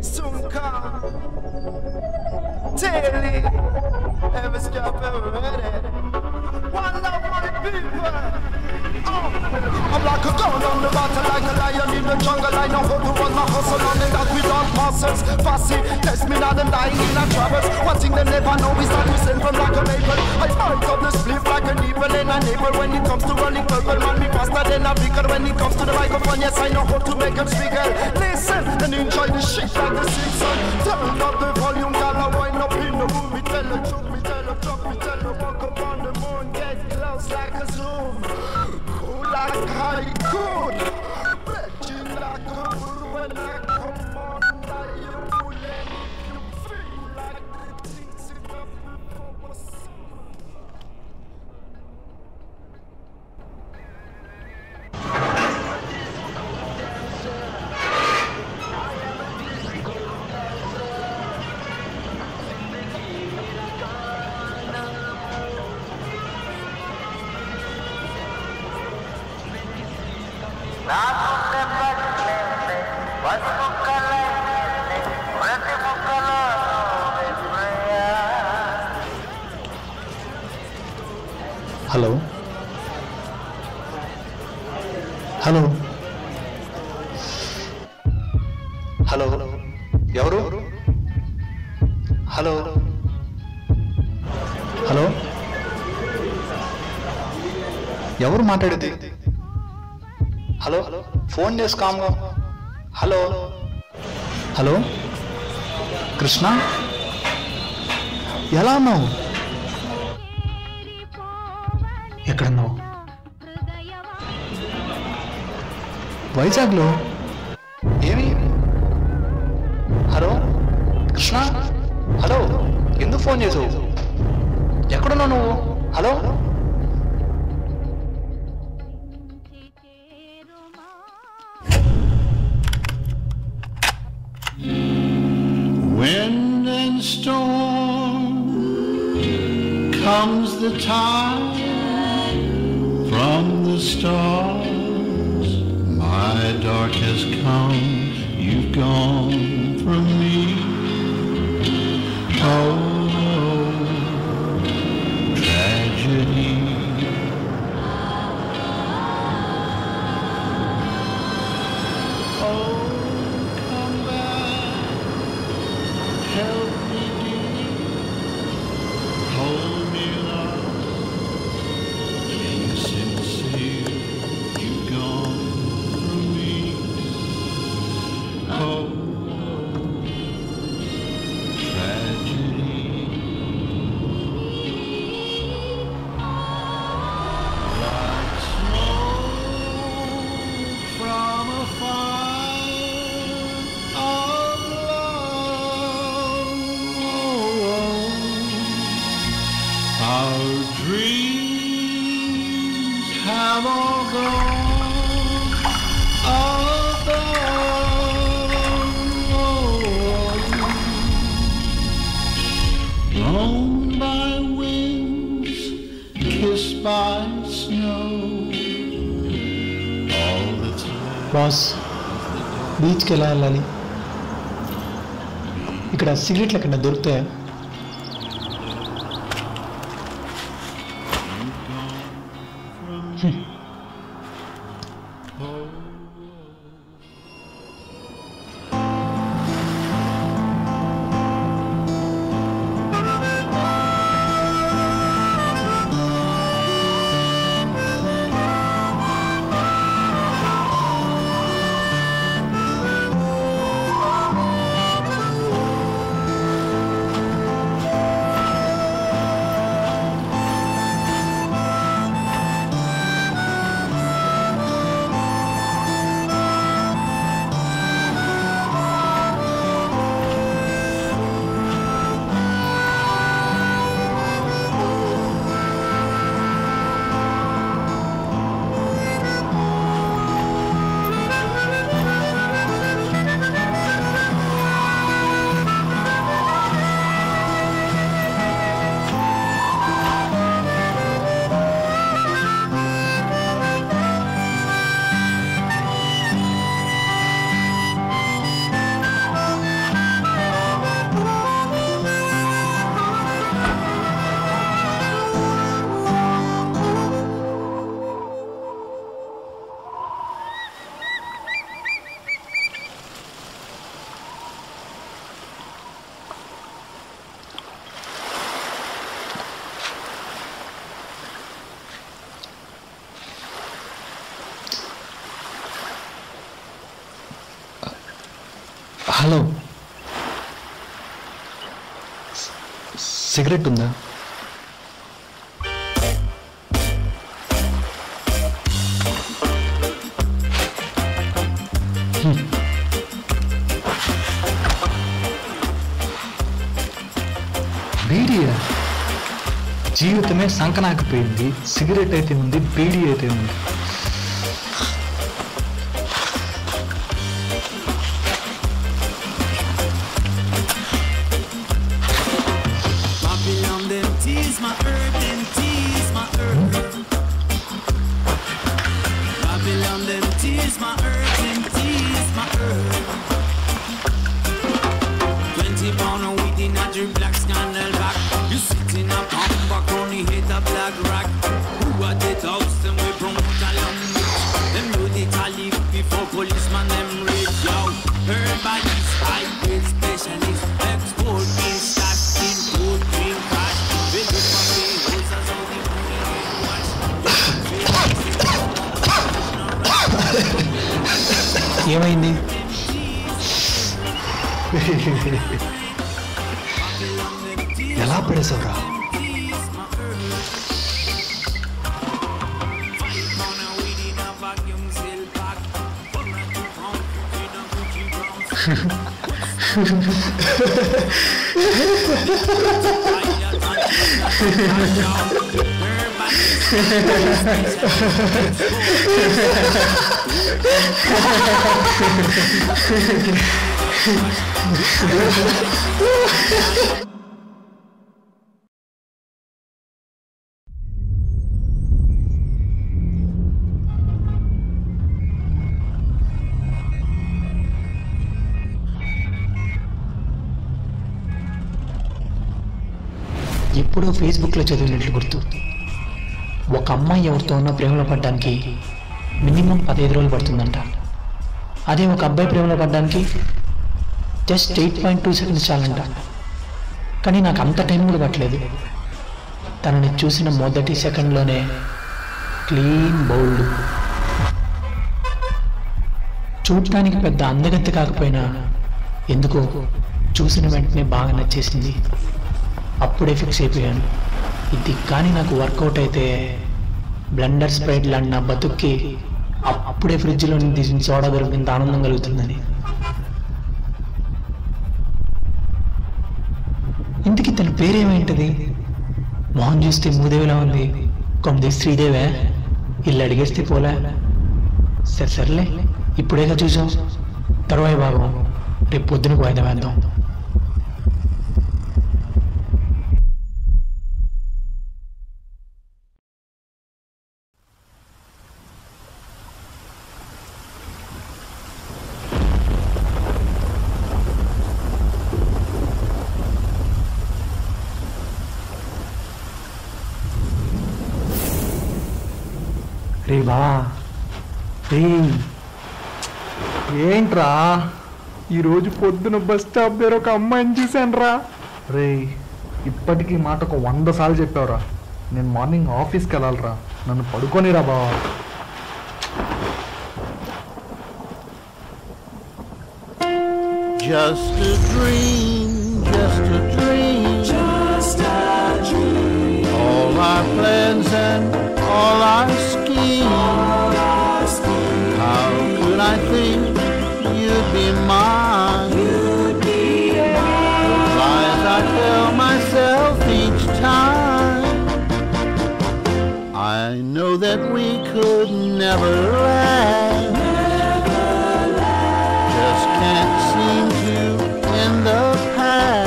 soon come. Daily, every step ever ready. One love for the people. Oh. I'm like a gun on the battle, like a lion in the jungle. I know how to run my hustle on the that without muscles. Fussy, test me now, them dying in our troubles. One thing they never know is that we send from like a maple. I burnt up the spliff like a nipple and a nipple. When it comes to running purple, man, me faster than a beaker. When it comes to the microphone, yes, I know how to make them speaker. Listen and enjoy the shit like the Simpsons. Turn up the volume, girl, I wind up in the room. Me tell the truth, me tell the truth, me tell the walk up on the moon. Get close like a zoom. Cool like high good. Reggie like a bull when I come on. Like you will let you feel like the things in the before was నాకున్న పట్లేందే పసుముక్కలైందే ప్రతి ముక్కలో ప్రియా hello hello hello ఎవరు hello hello ఎవరు మాట్లాడేది hello phone చేసి కామ్గా హలో హలో కృష్ణ ఎలా ఉన్నావు ఎక్కడున్నావు వైజాగ్లో ఏమి హలో కృష్ణ హలో ఎందుకు ఫోన్ చేసావు ఎక్కడున్నావు నువ్వు hello Wind and storm comes the tide from the stars. My dark has come, you've gone from me. Oh, tragedy. Oh, come back. Help me, dear. Hold me, love. Being sincere, you've gone from me. Oh, tragedy. Like smoke from a fire of love. Our dreams have all gone above. Blown by winds, kissed by snow. All that's left. Boss బీచ్కి ఎలా వెళ్ళాలి ఇక్కడ సిగరెట్లు ఎక్కడ దొరుకుతాయా hello cigarette ఉందా హ్మ్. బీడీయా జీవితమే సంకనాకపోయింది సిగరెట్ అయితే ఉంది బీడీ అయితే ఉంది Babylon them tease my earth, them tease my earth. Babylon them tease my earth, them tease my earth. Twenty pound of weed in a drip black scandal back. You sit in a pump back on the head of black rack. Who are the dogs? Them we promote a long bitch. Them know the talib before policeman them rich yo. Everybody's high grade specialist. Export in stash in good green cash. We look for the hoes as how the money get washed. ఏమైంది ఎలా పడేసావురా ఎప్పుడో ఫేస్బుక్లో చదివినట్లు గుర్తు ఒక అమ్మాయి ఎవరితో ఉన్న ప్రేమలో పడ్డానికి మినిమం పదహైదు రోజులు పడుతుందంట అదే ఒక అబ్బాయి ప్రేమలో పడ్డానికి just eight point two seconds చాలంట కానీ నాకు అంత టైం కూడా పట్టలేదు తనని చూసిన మొదటి సెకండ్లోనే క్లీన్ బౌల్డ్ చూడటానికి పెద్ద అందగత్తి కాకపోయినా ఎందుకో చూసిన వెంటనే బాగా నచ్చేసింది అప్పుడే ఫిక్స్ అయిపోయాను ఇది కానీ నాకు వర్కౌట్ అయితే బ్లెండర్ స్ప్రైట్ లాంటి నా బతుక్కి అప్పుడే ఫ్రిడ్జ్లో తీసిన సోడా దొరికినంత ఆనందం కలుగుతుందని ఇంతకీ తన పేరేమేంటది మొహం చూస్తే మూదేవిలా ఉంది కొమ్మది శ్రీదేవే ఇల్లు అడిగేస్తే పోలే సరే సర్లే ఇప్పుడేగా చూసాం తర్వాయి భాగం రేపు పొద్దునకు వాయిదా వేద్దాం రే బా రే ఏంట్రా ఈరోజు పొద్దున బస్ స్టాప్ దగ్గర ఒక అమ్మాయిని చూశాను రా రే ఇప్పటికీ మాట ఒక వంద సార్లు చెప్పావురా నేను మార్నింగ్ ఆఫీస్కి వెళ్ళాలిరా నన్ను పడుకోనిరా బావా Just a dream, just a dream. Just a dream. All our plans and all our schemes. How could I think you'd be mine? You'd be mine. Lies I tell myself each time. I know that we could never last. Just can't seem to end the past.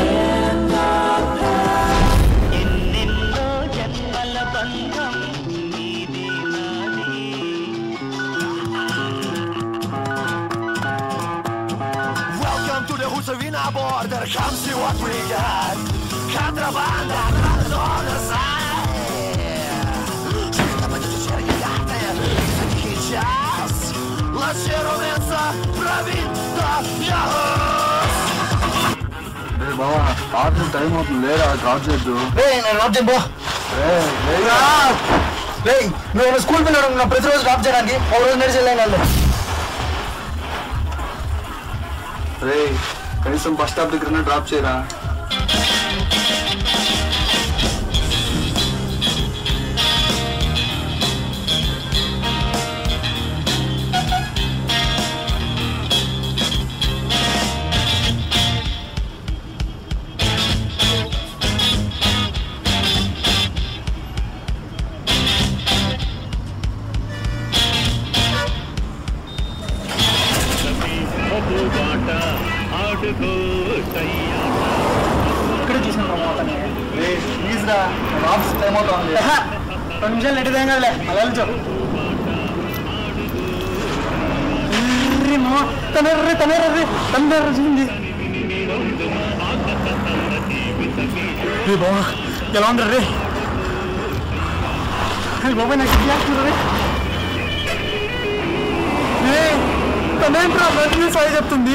Welcome to the Husavina border. Come see what we got. Контрабанда на the side. Что будете черегаты? Всякий час. Лачируется провинта Ягус. బావా order time అవుతుంది లేరా drop చేద్దు నువ్వు school పిల్లడు నా ప్రతిరోజు drop చేయడానికి ఒక రోజు నడిచి వెళ్ళాను రే కనీసం బస్ స్టాప్ దగ్గర డ్రాప్ చేయరా ప్లీజ్ రా ఆఫీస్ టైం అవుతుంది రెండు నిమిషాలు లేట్ ఏం కదలే అలా వెళ్చు తనర్రి తనర్రి తనర్రి చూసింది బాబా ఎలా ఉండరు రే బాబాయ్ నాకు చేస్తున్నారు రే తనేంట్రా బట్టి సాయి చెప్తుంది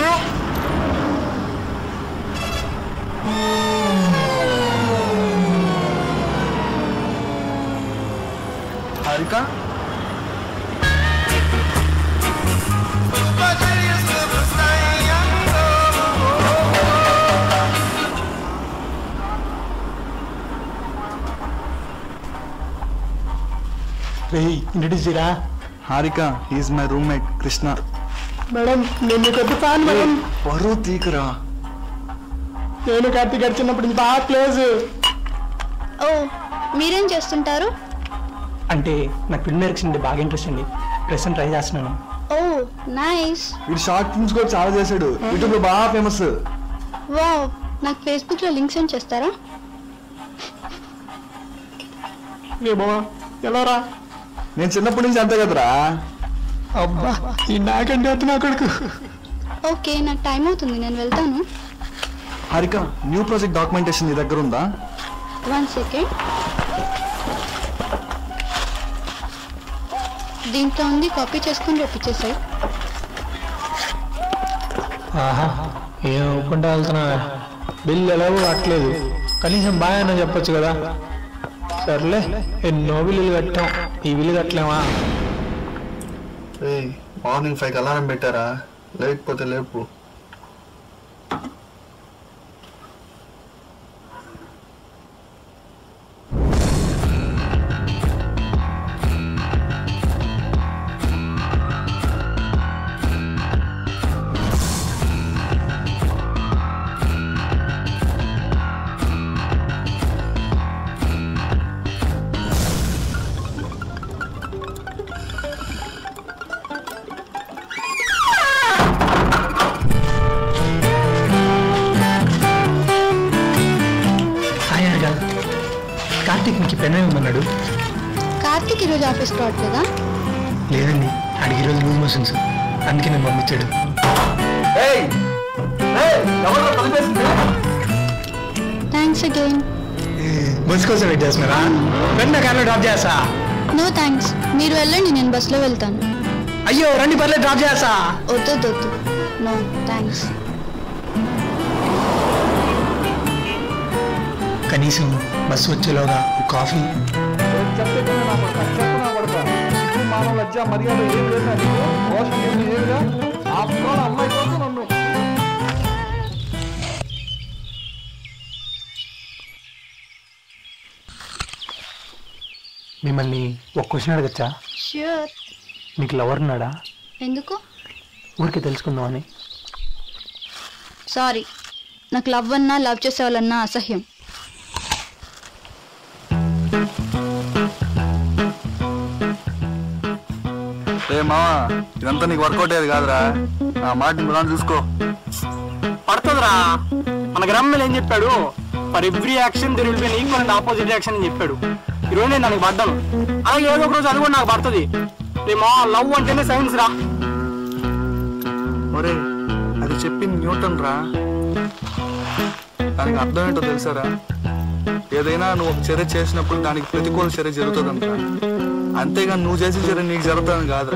హారిక రే ఇంట్రడ్యూస్ చేయరా Harika is my roommate Krishna madam నేను మీకు పెద్ద ఫ్యాన్ మేడం పరువు తీకురా నేను కార్తీక్ గారు చిన్నప్పుడు ఇంత బాగా క్లోజ్ ఓ మీరేం చేస్తుంటారు అంటే నాకు ఫిల్మ్ డైరెక్షన్ అంటే బాగా ఇంట్రెస్ట్ అండి ప్రెసెంట్ ట్రై చేస్తున్నాను ఓ నైస్ వీడు షార్ట్ ఫిల్మ్స్ కూడా చాలా చేశాడు యూట్యూబ్ లో బాగా ఫేమస్ వా నాకు ఫేస్బుక్లో లింక్ సెండ్ చేస్తారా ఏ బావా ఎలా రా నేను చిన్నప్పటి నుంచి అంతే కదరా అబ్బా ఈ నాకంటే అతను నా కొడుకు ఓకే నాకు టైం అవుతుంది నేను వెళ్తాను హారిక న్యూ ప్రాజెక్ట్ డాక్యుమెంటేషన్ నీ దగ్గర ఉందా వన్ సెకండ్ దీంట్లో ఉంది కాపీ చేసుకొని రేపిచ్చేసాయి ఆహా ఏం ఒప్పుకుంటా వెళ్తున్నా బిల్లు ఎలాగో కట్టలేదు కనీసం బాగా అయినా చెప్పొచ్చు కదా సర్లే ఎన్నో బిల్లులు కట్టాం ఈ బిల్లు కట్టలేమా మార్నింగ్ ఫైవ్ అలారం పెట్టారా లేకపోతే లేపు హాయ్ అడగా కార్తీక్ మీకు పెన్ ఇవ్వమన్నాడు కార్తీక్ ఈరోజు ఆఫీస్కి రావట్లేదా లేదండి అడిగి ఈరోజు లూజ్ మోషన్స్ అందుకే నేను పంపించాడు థ్యాంక్స్ అగైన్ బస్ కోసం వెయిట్ చేస్తున్నారా వెంటనే కార్లో డ్రాప్ చేస్తా నో థ్యాంక్స్ మీరు వెళ్ళండి నేను బస్సులో వెళ్తాను అయ్యో రండి పర్లేదు డ్రాప్ చేస్తా వద్దు వద్దు, వద్దు నో థ్యాంక్స్ కనీసం బస్సు వచ్చేలోగా ఒక కాఫీ మానవ లజ్జ మర్యాద ఏం లేదా నీకు మోసం ఏం లేదుగా ఆఫ్టర్ ఆల్ అమ్మాయి కోసం నన్ను మిమ్మల్ని ఒక క్వశ్చన్ అడగచ్చా ష్యూర్ మీకు లవర్ ఉన్నాడా ఎందుకు ఊరికే తెలుసుకుందామని సారీ నాకు లవ్ అన్నా లవ్ చేసే వాళ్ళన్నా అసహ్యం రే మావా ఇదంతా నీకు వర్కౌట్ అయ్యేది కాదురా నా మాట నువ్వు చూసుకో పడుతుందిరా మన గ్రామంలో ఏం చెప్పాడు for every action there will be equal and opposite action అని చెప్పాడు ఈ రోజు నేను దానికి పడ్డాను అలాగే ఏదో ఒక రోజు అది కూడా నాకు పడుతుంది రే మా లవ్ అంటేనే సైన్స్ రా ఒరే అది చెప్పింది న్యూటన్ రా దానికి అర్థం ఏంటో తెలుసారా ఏదైనా నువ్వు ఒక చర్య చేసినప్పుడు దానికి ప్రతికూల చర్య జరుగుతుందంట అంతేగాని నువ్వు చేసిన చర్య నీకు జరుగుతుందని కాదురా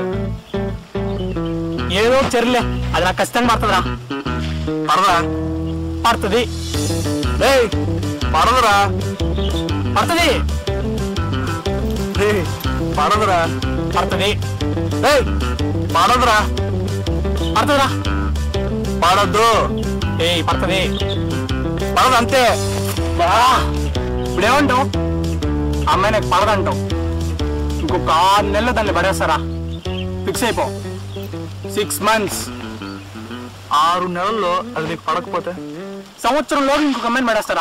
ఏదో ఒక చర్యలే అది నాకు ఖచ్చితంగా పడుతుందిరా పడరా పడుతుంది రే పడదురా పడుతుంది రే పడదురా పడుతుంది రే పడదురా పడుతుందిరా పడద్దు ఏ పడుతుంది పడదు అంతే బా ఇప్పుడేమంటావు అమ్మాయి నాకు పడదంటావు ఇంకొక ఆరు నెలలు దాన్ని పడేస్తారా ఫిక్స్ అయిపో సిక్స్ మంత్స్ ఆరు నెలల్లో అది నీకు పడకపోతే సంవత్సరంలో ఇంకొక అమ్మాయిని పడేస్తారా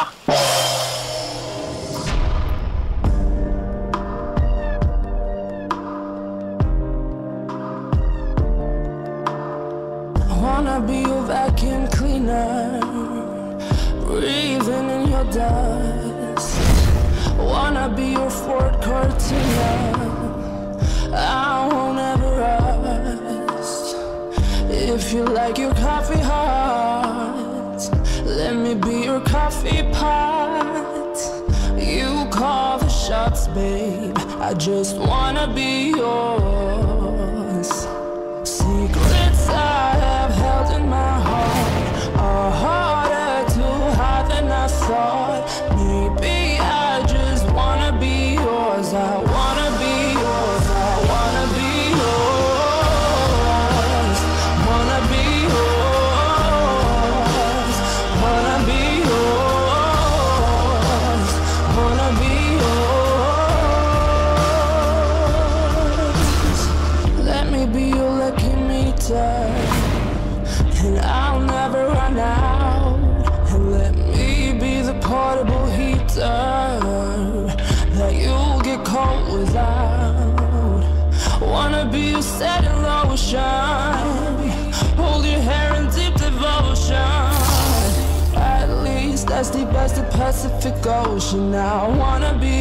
I wanna be your vacuum cleaner, breathing in your dust. Wanna be your Ford Cortina. I won't ever rust. If you like your coffee hot, let me be your coffee pot. You call the shots, babe. I just wanna be yours. Secrets I have held in my heart are harder to hide than I thought. Maybe I just wanna be yours. I wanna be yours. I wanna be yours. Wanna be yours. Wanna be yours. Wanna be yours. Let me be your lucky meter, and I'll never run out. And let me be the portable heater that you'll get cold without. Wanna be your setting lotion, hold your hair in deep devotion. At least as deep as the Pacific Ocean. I wanna be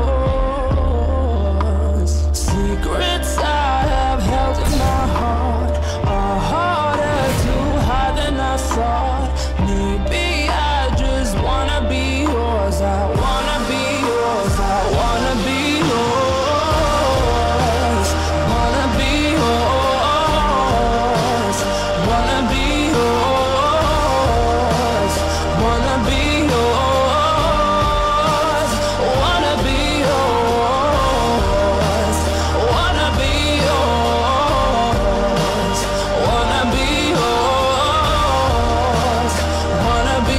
yours. Secrets I have held in my heart are harder to hide than I thought. Maybe I just wanna be yours. I wanna be yours. I wanna be yours. Wanna be yours. Wanna be yours. Wanna be yours. Wanna be yours. Wanna be yours. Wanna be yours. Wanna be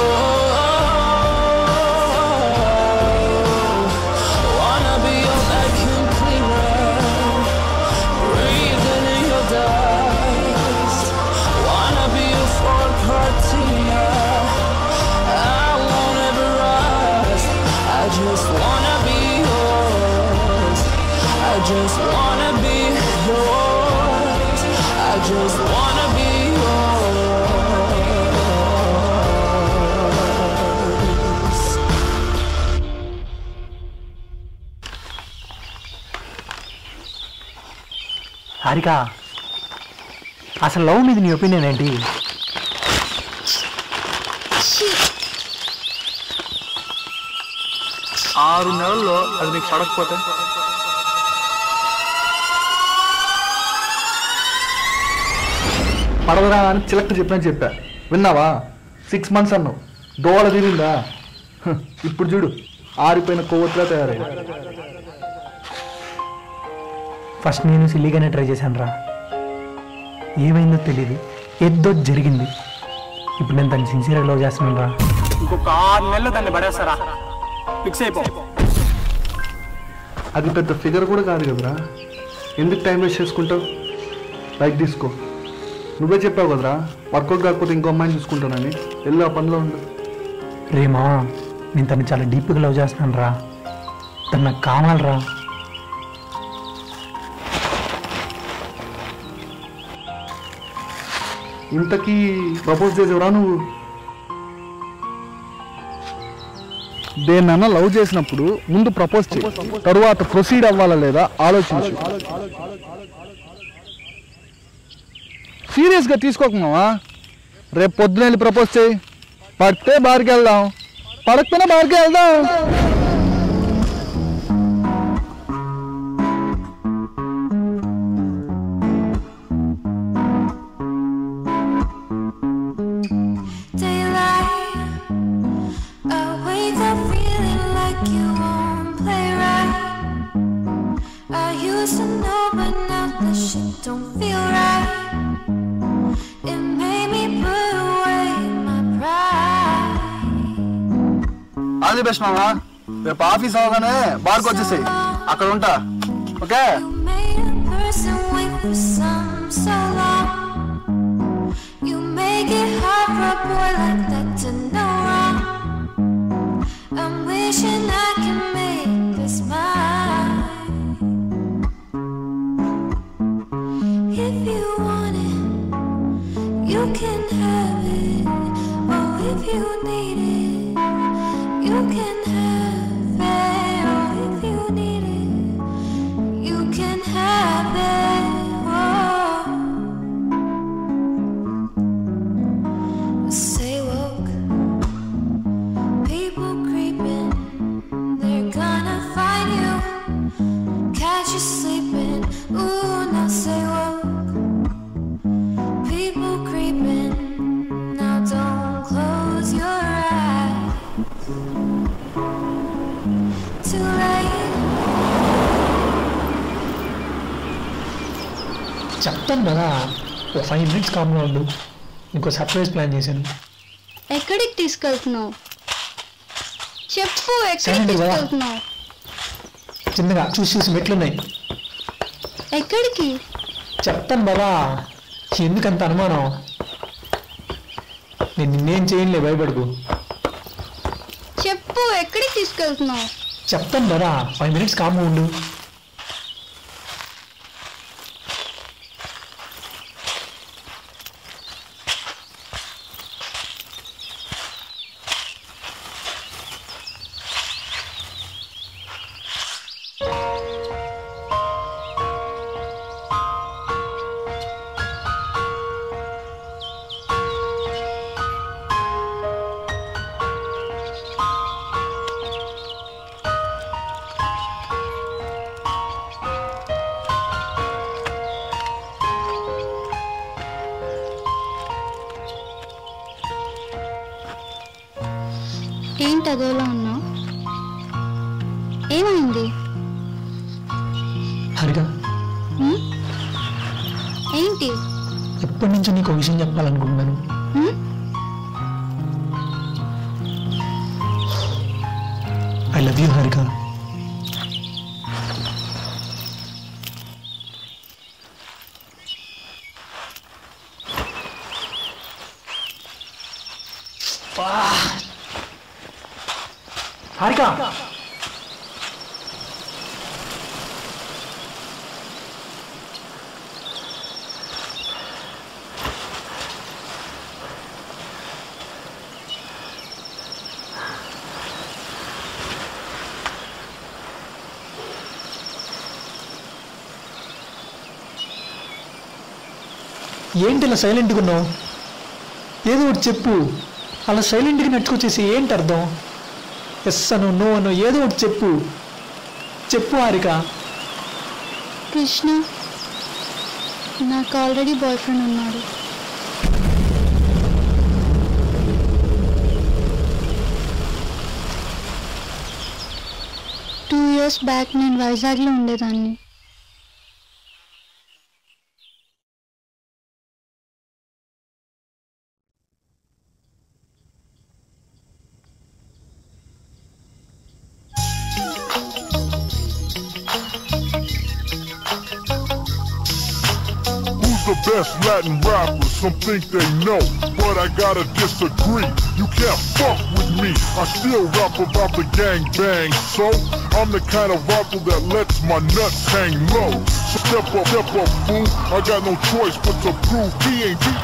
yours. Wanna be your vacuum cleaner, breathing in your dust. Wanna be your Ford Cortina. I won't ever rust. I just wanna be yours. I just wanna be yours. I just wanna be yours. Harika అసలు love మీద నీ opinion ఏంటి ఆరు నెలల్లో అది నీకు పడకపోతే పడవరా అని చిలక చెప్పినట్టు చెప్పా విన్నావా సిక్స్ మంత్స్ అన్నావు దోళ తీరిందా హ, ఇప్పుడు చూడు ఆరిపోయిన కొవ్వొత్తులా తయారయ్యా ఫస్ట్ నేను సిల్లీగానే ట్రై చేశాను రా ఏమైందో తెలియదు ఏదో జరిగింది ఇప్పుడు నేను తను సిన్సియర్గా లవ్ చేస్తున్నాను రా ఇంకొక ఆరు నెలలు దాన్ని పడేస్తారా ఫిక్స్ అయిపో అది పెద్ద ఫిగర్ కూడా కాదు కదరా ఎందుకు టైం వేస్ట్ చేసుకుంటావు లైక్ తీసుకో నువ్వే చెప్పావు కదరా వర్కౌట్ కాకపోతే ఇంకో అమ్మాయిని చూసుకుంటానని వెళ్ళి ఆ పనిలో ఉండు రే మావా నేను తను చాలా డీప్గా లవ్ చేస్తున్నాను రా తను నాకు కావాలరా ఇంతకీ ప్రపోజ్ చేసేవరా నువ్వు దేన్నన్నా లవ్ చేసినప్పుడు ముందు ప్రపోజ్ చేయి తరువాత ప్రొసీడ్ అవ్వాలా లేదా ఆలోచించు సీరియస్గా తీసుకోకున్నావా రేపు పొద్దున వెళ్ళి ప్రపోజ్ చేయి పడితే బార్కి వెళ్దాం పడకపోయినా బార్కి వెళ్దాం Daylight, I wake up feeling like you won't play right. I used to know, but now the shit don't feel right. It made me put away my all the best మామా రేపు office అవగానే బార్కి వచ్చేసాయి అక్కడ ఉంటా okay person wait for some so long. You make it hard for a boy like that to know wrong. I'm wishing I can make this mine. If you want it, you can have it. Oh, if you need it, you can have it. Oh, if you need it. You can have it. Oh. Say woke. People creeping. They're gonna find you. Catch you sleeping. Ooh, now say woke. People creeping. Now don't close your eyes. Too late. చెప్తాను కదా ఒక five minutes కామ్గా ఉండు ఇంకో surprise plan చేశాను ఎక్కడికి తీసుకెళ్తున్నావు చెప్పు ఎక్కడికి సరేండి, కదా. తీసుకెళ్తున్నావు చిన్నగా చూసి చూసి మెట్లున్నాయి ఎక్కడికి చెప్తాను బాబా ఎందుకంత అనుమానం నేను నిన్నేం చేయనులే భయపడకు చెప్పు ఎక్కడికి తీసుకెళ్తున్నావు చెప్తాను బాబా ఫైవ్ మినిట్స్ కామ్గా ఉండు ఏంటి అదోలా ఉన్నావు ఏమైంది హరిగా హ్మ్? ఏంటి ఎప్పటి నుంచో నీకు ఒక విషయం చెప్పాలనుకుంటున్నాను hmm? I love you Harika Harika ఏంటి ఇలా సైలెంట్గా ఉన్నావు ఏదో ఒకటి చెప్పు అలా సైలెంట్గా నడుచుకొచ్చేసి ఏంటి అర్థం ఎస్ అను నో అను ఏదో ఒకటి చెప్పు చెప్పు హారిక కృష్ణ నాకు ఆల్రెడీ బాయ్ ఫ్రెండ్ ఉన్నాడు టూ ఇయర్స్ బ్యాక్ నేను వైజాగ్లో ఉండేదాన్ని Who's the best Latin rapper? Some think they know, but I gotta disagree. You can't fuck with me. I still rap about the gang bang, so I'm the kind of rapper that lets my nuts hang low. So step up, step up, fool. I got no choice but to prove he ain't beat.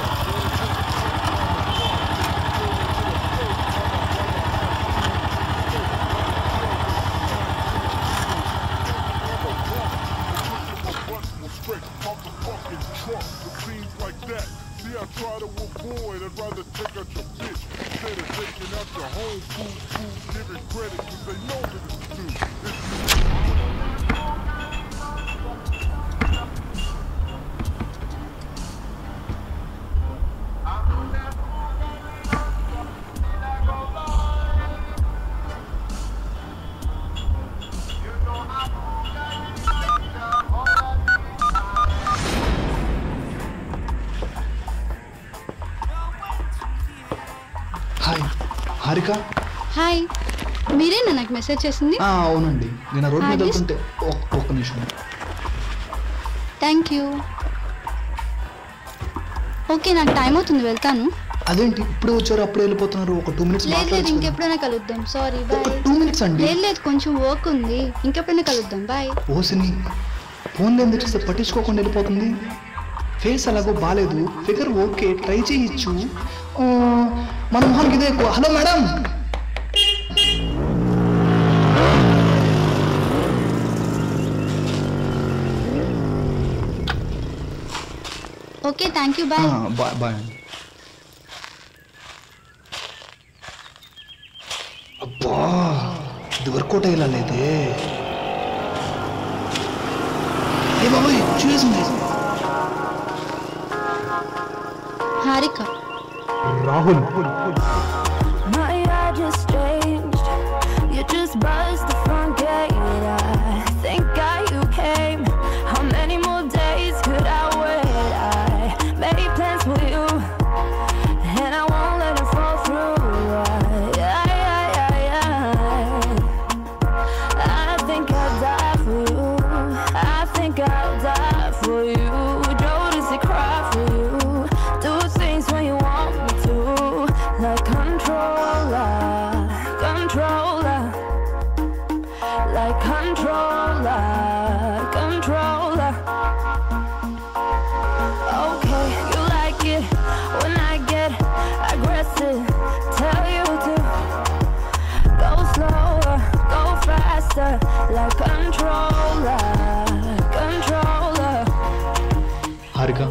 Straight off the fucking trunk with things like that. See, I try to avoid, I'd rather take out your bitch instead of taking out your home food, food, giving credit, cause they know that it's due. It's hi Harika hi మీరేనా నాకు message చేసింది ఆ, అవునండి నేను road మీద Alice? వెళ్తుంటే ఒక్క- ఒక్క నిమిషం థ్యాంక్ యూ ఓకే నాకు టైం అవుతుంది వెళ్తాను అదేంటి ఇప్పుడు వచ్చారు అప్పుడే వెళ్ళిపోతున్నారు ఒక టూ మినిట్స్ లేదు లేదు మాట్లాడచ్చు ఇంకెప్పుడైనా కలుద్దాం సారీ బాయ్ టూ మినిట్స్ అండి లేదు లేదు కొంచెం వర్క్ ఉంది ఇంకెప్పుడైనా కలుద్దాం బాయ్ ఓసిని ఫోన్ ఎందుకు తెచ్చిస్తే పట్టించుకోకుండా వెళ్ళిపోతుంది ఫేస్ అలాగో బాగాలేదు ఫిగర్ ఓకే ట్రై చేయొచ్చు ఆ, మన మొహానికి ఇదే ఎక్కువ hello madam okay thank you bye bye bye అండి అబ్బా ఇది వర్కౌట్ అయ్యేలా లేదే ఏ బాబాయ్ చూసింది Harika Rahul My eye just changed. You just buzzed the front gate. I think I you came. How many more days could I wait? I made plans for you, and I won't let them fall through. I, I, I, I, I think I'll die for you. I think I'll die for you. Notice it cry for you. Do things when you want me to. Like controller, controller. Like controller, controller. Okay, you like it when I get aggressive. Tell you to go slower, go faster. Like controller, controller. Harika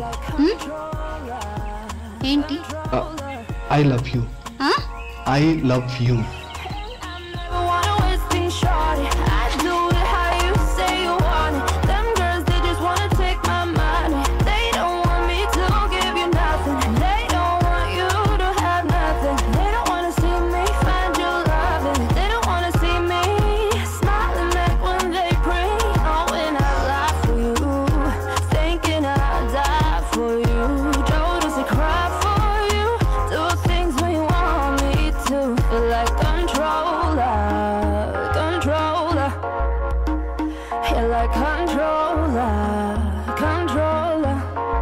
ఏంటి I love you ఆ? I love you Never wanna waste things short. I do it how you say you want it. Them girls, they just wanna take my money. They don't want me to give you nothing. They don't want you to have nothing. They don't wanna see me find you loving. They don't wanna see me smiling back when they pray. Knowing I lie for you, thinking I'll die for you. Notice I cry for you. Do things when you want me to. Feel like controller, controller. You're like controller, controller.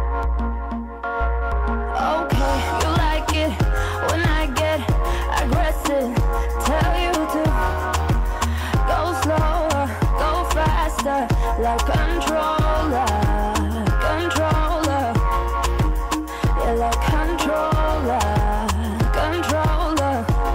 Okay, you like it when I get aggressive. Tell you to go slower, go faster, like controller, controller. You're like controller, controller.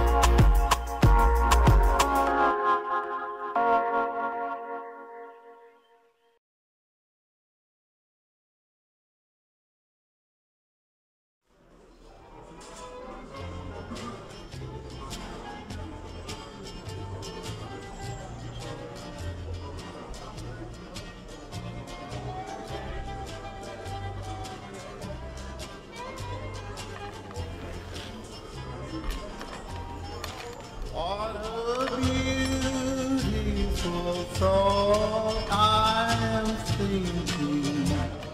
What a beautiful thought I am thinking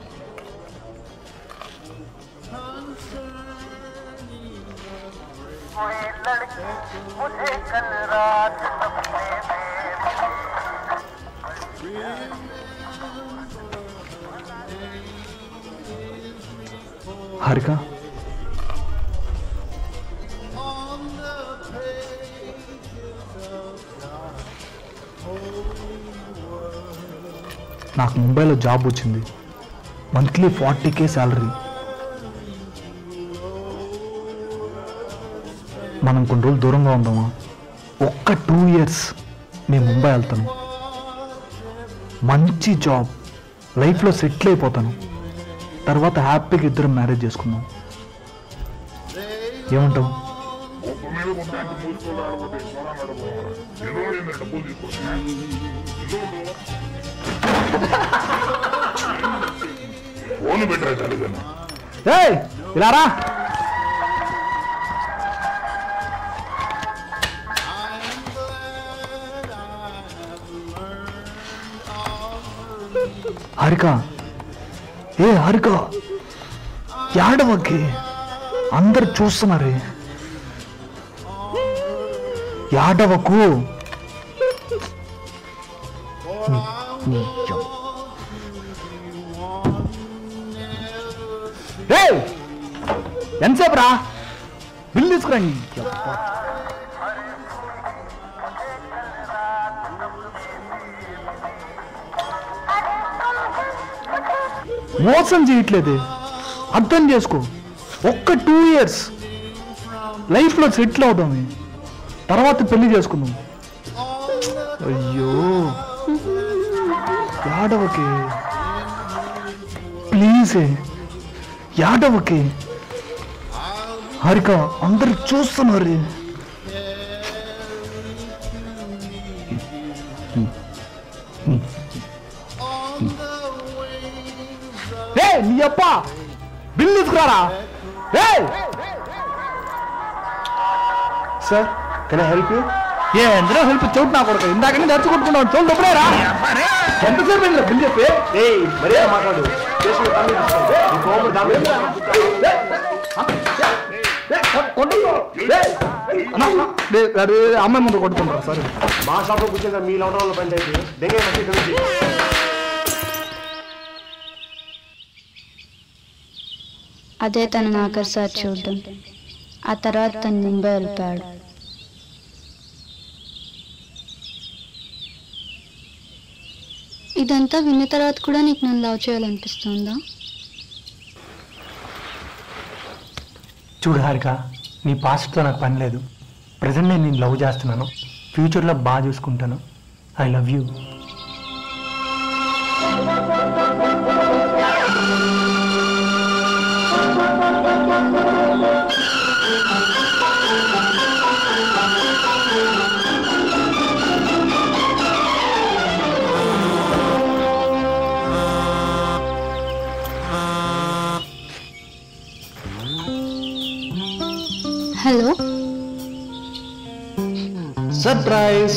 concerning कोई लड़की मुझे कल रात सपने Harika on the pages of God's holy word. నాకు ముంబైలో job వచ్చింది monthly forty K salary మనం కొన్ని రోజులు దూరంగా ఉందామా ఒక్క టూ ఇయర్స్ నేను ముంబై వెళ్తాను మంచి జాబ్ లైఫ్లో సెటిల్ అయిపోతాను తర్వాత హ్యాపీగా ఇద్దరం మ్యారేజ్ చేసుకుందాం ఏమంటావు ఫోన్ పెట్టరా చాలు ఏయ్ ఇలా రా హారిక ఏ హారిక ఏడవకి అందరు చూస్తున్నారే ఏడవకు నీ యమ్. రేయ్! ఎంతసేపు రా బిల్ తీసుకురండి యబ్బా. మోసం చేయట్లేదు అర్థం చేసుకో ఒక్క టూ ఇయర్స్ లైఫ్లో సెటిల్ అవుతాం తర్వాత పెళ్లి చేసుకుందాం అయ్యో యాడవకి ప్లీజ్ యాడవకి హారిక అందరు చూస్తున్నారు రే నీ అప్ప బిల్ తీసుకురారా రే సార్ కెన్ హెల్ప్ యూ ఏ ఎందులో హెల్ప్ చోటు నా కొడుకు ఇందాక నుంచి తెచ్చి కొట్టుకున్నావు చోటు డబ్బులేరా ఎంతసేపు అయిందిరా బిల్ చెప్పి మరే మాట్లాడు అమ్మాయి ముందు కొట్టుకుంటారా సరే మా షాప్లో కూర్చొని మీ లాక్డౌన్లో పని అయితే దెంగే మంచి తెలిసి అదే తనను ఆఖరిసారి చూడడం ఆ తర్వాత తను ముంబై వెళ్ళిపోయాడు ఇదంతా విన్న తర్వాత కూడా నీకు నన్ను లవ్ చేయాలనిపిస్తుందా చూడు హారిక నీ పాస్ట్తో నాకు పని లేదు ప్రజెంట్ నేను నేను లవ్ చేస్తున్నాను ఫ్యూచర్లో బాగా చూసుకుంటాను I love you hello surprise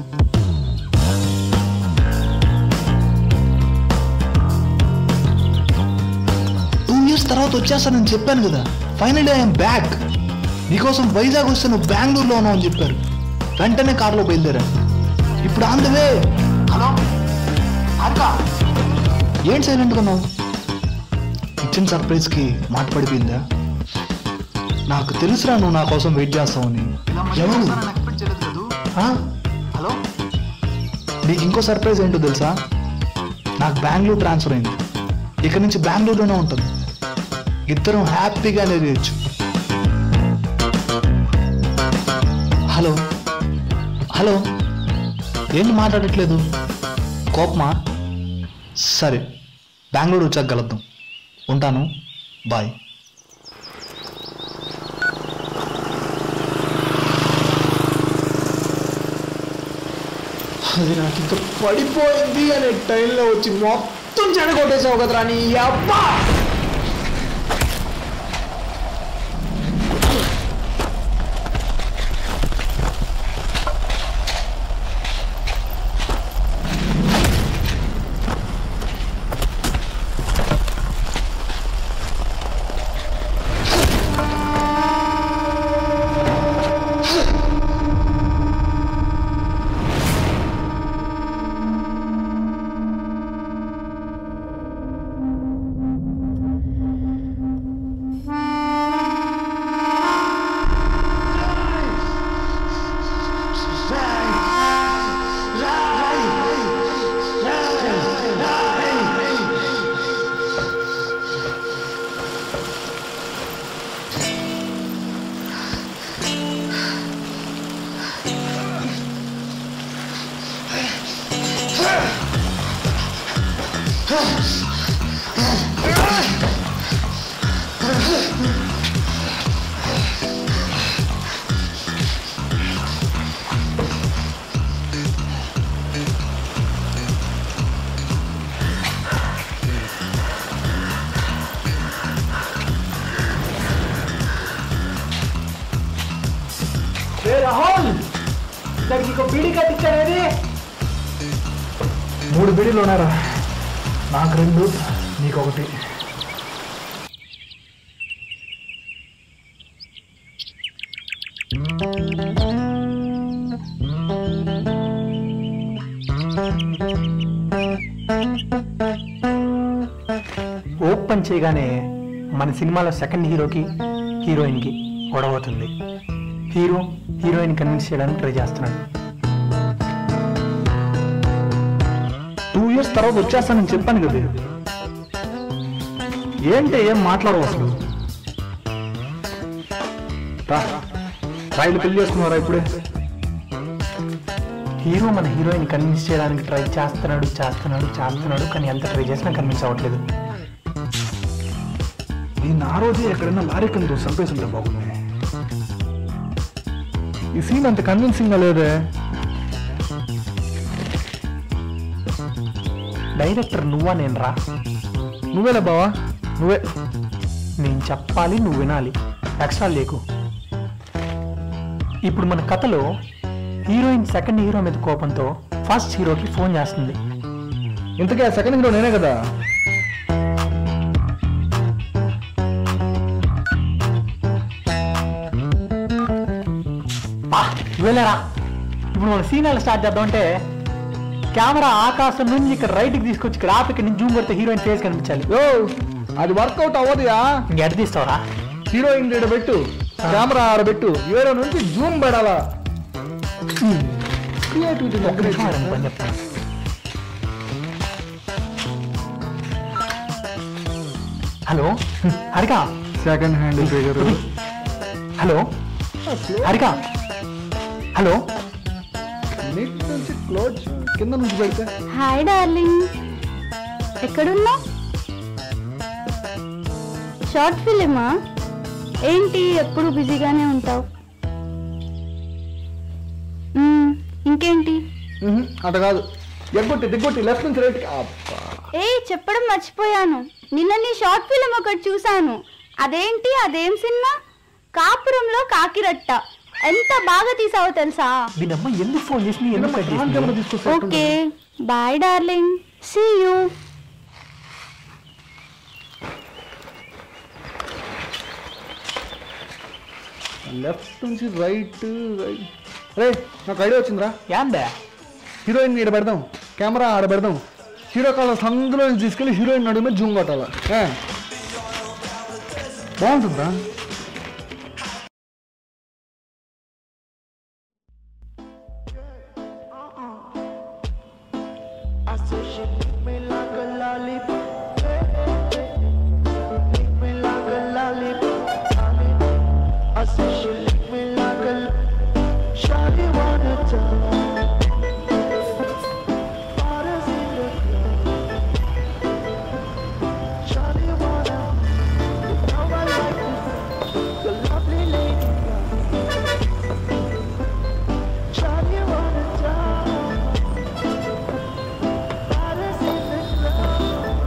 two years తర్వాత వచ్చేస్తానని చెప్పాను కదా ఫైనల్ ఐఎమ్ బ్యాక్ నీకోసం వైజాగ్ వస్తే నువ్వు బెంగళూరులో ఉన్నావు అని చెప్పారు వెంటనే కార్లో బయలుదేరాను ఇప్పుడు ఆన్ ద వే హలో అక్క ఏంటి సైలెంట్గా ఉన్నావు ఇచ్చిన సర్ప్రైజ్కి మాట పడిపోయిందా నాకు తెలుసురా నువ్వు నా కోసం వెయిట్ చేస్తావని ఎవరు హలో నీకు ఇంకో సర్ప్రైజ్ ఏంటో తెలుసా నాకు బెంగళూరు ట్రాన్స్ఫర్ అయింది ఇక్కడి నుంచి బెంగళూరులోనే ఉంటుంది ఇద్దరం హ్యాపీగానే చేయొచ్చు హలో హలో ఏంటి మాట్లాడట్లేదు కోపమా సరే బెంగళూరు వచ్చాక కలుద్దాం ఉంటాను బాయ్ అది నాకు ఇంకా పడిపోయింది అనే టైంలో వచ్చి మొత్తం చెడగొట్టేసావు కదరా నీ అబ్బా రాహుల్ దానికి ఇంకో బీడీ కట్టించాడేది మూడు బీడీలు ఉన్నారా నాకు రెండు నీకు ఒకటి ఓపెన్ చేయగానే మన సినిమాలో సెకండ్ హీరోకి హీరోయిన్కి గొడవ అవుతుంది హీరో హీరోయిన్ కన్విన్స్ చేయడానికి ట్రై చేస్తున్నాడు టూ ఇయర్స్ తర్వాత వచ్చేస్తానని చెప్పాను కదా ఏంటి ఏం మాట్లాడవు అసలు రా రాయిలు పెళ్లి చేసుకున్నారా ఇప్పుడే హీరో మన హీరోయిన్ కన్విన్స్ చేయడానికి ట్రై చేస్తున్నాడు చేస్తున్నాడు చేస్తున్నాడు కానీ ఎంత ట్రై చేసినా కన్విన్స్ అవ్వట్లేదు నేను ఆ రోజే ఎక్కడైనా లారీ కింద చంపేసి ఉంటే బాగుంది ఈ సీన్ అంత కన్విన్సింగ్ గా లేదే డైరెక్టర్ నువ్వా నేను రా నువ్వేలే బావా నువ్వే నేను చెప్పాలి నువ్వు వినాలి ఎక్స్ట్రా లేకు ఇప్పుడు మన కథలో హీరోయిన్ సెకండ్ హీరో మీద కోపంతో ఫస్ట్ హీరోకి ఫోన్ చేస్తుంది ఇంతకీ ఆ సెకండ్ హీరో నేనే కదా పా వెళ్ళరా ఇప్పుడు మన సీన్ ఎలా స్టార్ట్ చేద్దాం అంటే కెమెరా ఆకాశం నుంచి ఇక్కడ రైట్కి తీసుకొచ్చి ఇక్కడ ఆపి ఇక్కడ నుంచి జూమ్ కొడితే హీరోయిన్ ఫేస్ కనిపించాలి ఓ అది వర్కౌట్ అవ్వదుయా ఇంకెడ తీస్తావరా హీరోయిన్ ఈడ పెట్టు కెమెరా ఆడబెట్టు ఏడో నుంచి జూమ్ పెడాలా క్రియేటివిటీ ఒక్క నిమిషం ఆగండి, పని చెప్తాను hello Harika second hand figure hello Harika hello నీట్ నుంచి క్లోజ్ కింద నుంచి పెడితే హాయ్ డార్లింగ్ ఎక్కడున్నా షార్ట్ ఫిలిమా ఏంటి ఎప్పుడు బిజీగానే ఉంటావు మ్మ్, ఇంకేంటి అట కాదు ఎగ్గొట్టి దిగ్గొట్టి లెఫ్ట్ నుంచి రైట్ ఏ చెప్పడం మర్చిపోయాను నిన్న నీ షార్ట్ ఫిలిం ఒకటి చూశాను అదేంటి అదేం సినిమా కాపురంలో కాకిరట్ట ఎంత బాగా తీసావో తెలుసా దీనమ్మ ఎందుకు ఫోన్ చేసి ఎందుకు కట్ చేసింది? Okay bye darling see you left నుంచి రైట్ రైట్ రే నాకు ఐడియా వచ్చిందిరా ఏందే హీరోయిన్ ఈడ పెడదాం కెమెరా ఆడ పెడదాం హీరో కాళ్ళ సందులో నుంచి తీసుకెళ్ళి హీరోయిన్ నడుము మీద జూమ్ కొట్టాల ఏ? బాగుంటుందా I said she lick me like a lollipop. Lick me like a lollipop. I said she lick me like a Shawty wanna talk. Waters in the club. Shawty wanna. You know I like you. The lovely lady. Shawty wanna talk. Waters in the club.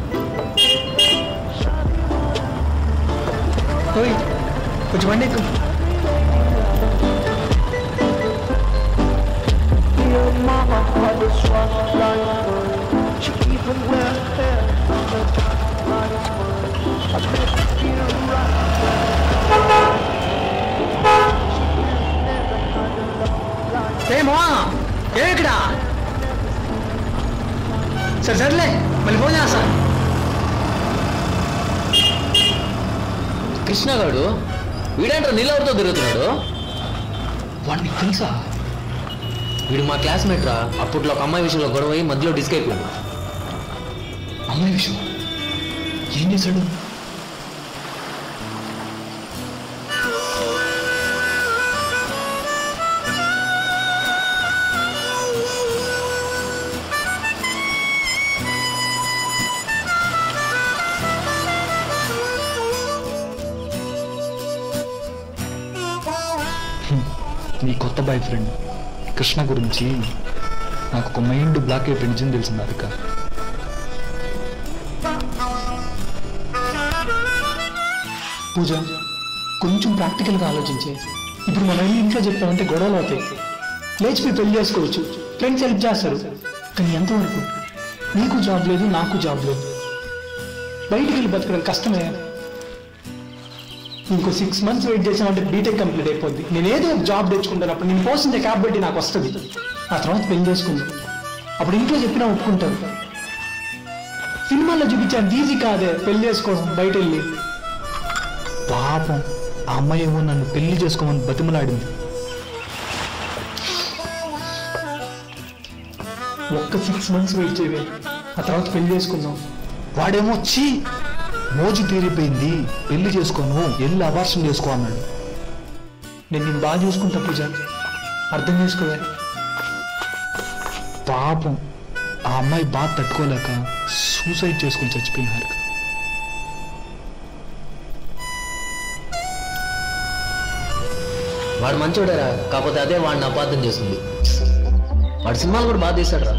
Shawty wanna. ఓయ్, కొంచెం వండి ఎక్కు. Your mama had a strong like mine. She even wear hair on the top like mine. I bet you right. ఏమో ఏ ఇక్కడ సరే సర్లే మళ్ళీ phone చేస్తా కృష్ణగాడు వీడంటారు నీళ్ళెవరితో తిరుగుతున్నాడు వాడిని తెలుసా వీడు మా క్లాస్మేట్ రా అప్పట్లో ఒక అమ్మాయి విషయంలో గొడవ అయ్యి మధ్యలో డిస్క్ అయిపోయింది అమ్మాయి విషయం ఏం చేశాడు నీ కొత్త బాయ్ ఫ్రెండ్ కృష్ణ గురించి నాకు ఒక మైండ్ బ్లాక్ అయిపోయింది తెలిసింది అదిక పూజ కొంచెం ప్రాక్టికల్గా ఆలోచించే ఇప్పుడు మనం వెళ్ళి ఇంట్లో చెప్పామంటే గొడవలు అవుతాయి లేచిపోయి పెళ్లి చేసుకోవచ్చు ఫ్రెండ్స్ హెల్ప్ చేస్తారు కానీ ఎంతవరకు నీకు జాబ్ లేదు నాకు జాబ్ లేదు బయటికి వెళ్ళి బతకడం కష్టమే ఇంకో సిక్స్ మంత్స్ వెయిట్ చేసామంటే బీటెక్ కంప్లీట్ అయిపోద్ది నేను ఏదో ఒక జాబ్ తెచ్చుకుంటాను అప్పుడు నేను పోసిందే క్యాబ్ పెట్టి నాకు వస్తుంది ఆ తర్వాత పెళ్లి చేసుకుందాం అప్పుడు ఇంట్లో చెప్పినా ఒప్పుకుంటారు సినిమాల్లో చూపించాను ఈజీ కాదే పెళ్లి చేసుకోవడం బయట వెళ్ళి పాపం ఆ అమ్మాయి ఏమో నన్ను పెళ్లి చేసుకోమని బతిమలాడింది ఒక్క సిక్స్ మంత్స్ వెయిట్ చేయవే ఆ తర్వాత పెళ్లి చేసుకుందాం వాడేమో చీ మోజు తీరిపోయింది పెళ్లి చేసుకోను వెళ్ళి అబార్షన్ చేసుకో అన్నాడు నేను నేను బాగా చూసుకుంటా పూజ అర్థం చేసుకోవే పాపం ఆ అమ్మాయి బాధ తట్టుకోలేక సూసైడ్ చేసుకుని చచ్చిపోయింది హారిక వాడు మంచోడేరా కాకపోతే అదే వాడిని అపార్థం చేస్తుంది వాడు సినిమాలు కూడా బాగా తీశాడు రా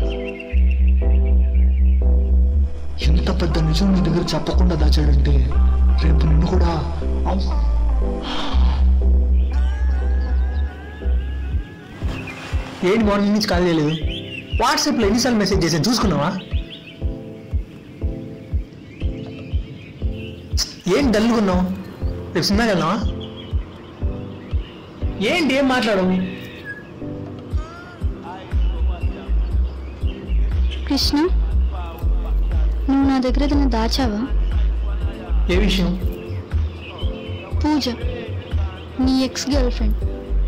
ఎంత పెద్ద నిజం నీ దగ్గర చెప్పకుండా దాచాడంటే రేపు నిన్ను కూడా అవ్- ఏంటి మార్నింగ్ నుంచి కాల్ చేయలేదు వాట్సాప్లో ఎన్నిసార్లు మెసేజ్ చేసాను చూసుకున్నావా ఏం డల్గా ఉన్నావు రేపు సినిమాకి వెళ్దామా ఏంటి ఏం మాట్లాడవు కృష్ణ నువ్వు నా దగ్గర ఏదైనా దాచావా ఏ విషయం పూజ నీ ఎక్స్ గర్ల్ ఫ్రెండ్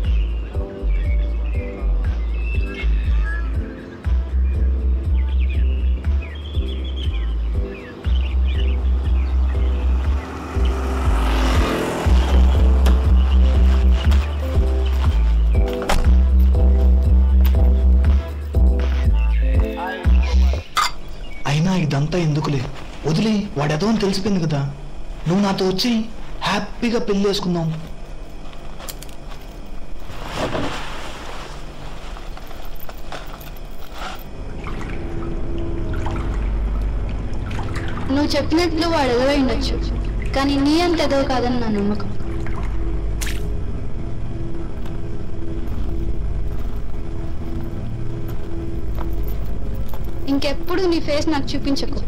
అయినా ఇదంతా ఎందుకులే వదిలే వాడేదో అని తెలిసిపోయింది కదా నువ్వు నాతో వచ్చి హ్యాపీగా పెళ్లి చేసుకుందాం నువ్వు చెప్పినట్లు వాడు ఎదవై ఉండొచ్చు కానీ నీ అంత ఎదవ కాదని నా నమ్మకం ఇంకెప్పుడు నీ ఫేస్ నాకు చూపించకు